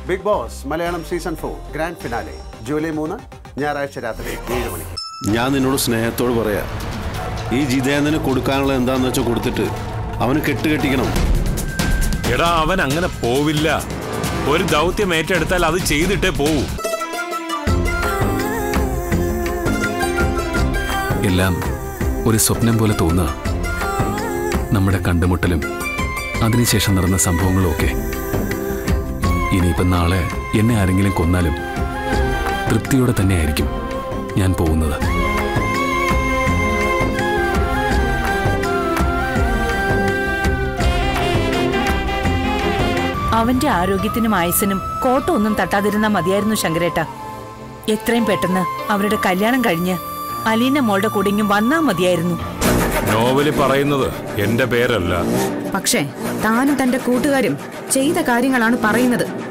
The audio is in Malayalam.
big Boss Malayalam season four grand finale July മൂന്ന് ഞായറാഴ്ച രാത്രി ഏഴ് മണിക്ക് ഞാൻ നിന്നോട് സ്നേഹത്തോട് പറയാ ഈ ജിതേന്ദ്രന് കൊടുക്കാനുള്ള എന്താന്ന് വെച്ചാൽ കൊടുത്തിട്ട് അവന് കെട്ടുകെട്ടിക്കണം എടാ അവൻ അങ്ങനെ പോവില്ല ഒരു ദൗത്യം ഏറ്റെടുത്താൽ അത് ചെയ്തിട്ടേ പോവൂ എല്ലാം ഒരു സ്വപ്നം പോലെ തോന്നുക നമ്മുടെ കണ്ടുമുട്ടലും അതിനുശേഷം നടന്ന സംഭവങ്ങളും ഒക്കെ ഇനിയിപ്പം നാളെ എന്നെ ആരെങ്കിലും കൊന്നാലും തൃപ്തിയോടെ തന്നെയായിരിക്കും ഞാൻ പോകുന്നത് അവന്റെ ആരോഗ്യത്തിനും ആയുസിനും കോട്ടമൊന്നും തട്ടാതിരുന്നാ മതിയായിരുന്നു ശങ്കരേട്ട എത്രയും പെട്ടെന്ന് അവരുടെ കല്യാണം കഴിഞ്ഞ് അലീന മോളുടെ കൂടെ ഇങ്ങും വന്നാ മതിയായിരുന്നു നോവല് പറയുന്നത് എന്റെ പേരല്ല പക്ഷേ താനും തന്റെ കൂട്ടുകാരും ചെയ്ത കാര്യങ്ങളാണ് പറയുന്നത്